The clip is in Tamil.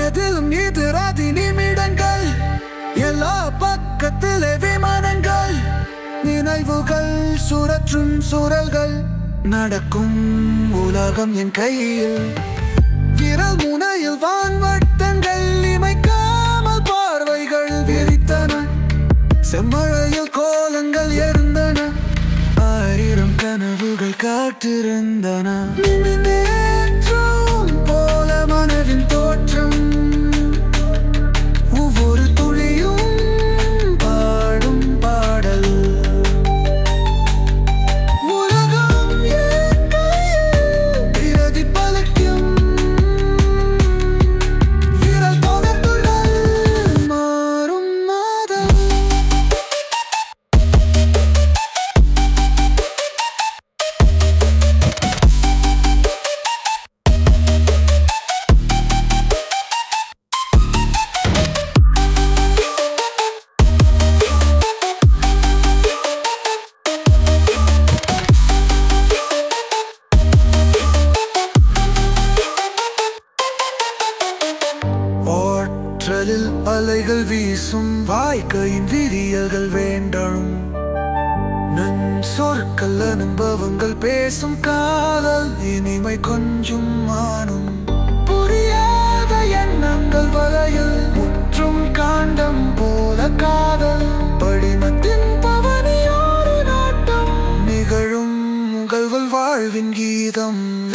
எதிலும் எதிராதி நிமிடங்கள் எல்லா பக்கத்திலே விமானங்கள் நினைவுகள் சுழற்றும் சூழல்கள் நடக்கும் உலகம் என் கையில் விரல் முனையில் வான்வட்டங்கள் இமைக்காமல் பார்வைகள் விரித்தன செம்மழையில் கோலங்கள் இருந்தன ஆயிரம் கனவுகள் காத்திருந்தன நிமிநேற்றும் போல மனதின் தோற்றம் ஒவ்வொரு துளியும் பாடும் பாடல் உலகம் என் கையில் பிரதிபலிக்கும் விரல் தொடர்புகள் மாறும் மாதம் ஆற்றலில் அலைகள் வீசும் வாய்க்கையின் விதியல்கள் வேண்டாம் நன் சொற்கள் அனுபவங்கள் பேசும் காதல் இனிமை கொஞ்சம் மானும் புரியாத எண்ணங்கள் வலையில் முற்றும் காண்டம் போல காதல் படிமத்தின் பவனியோடு நாட்டம் நிகழும் உங்கள் வாழ்வின் கீதம்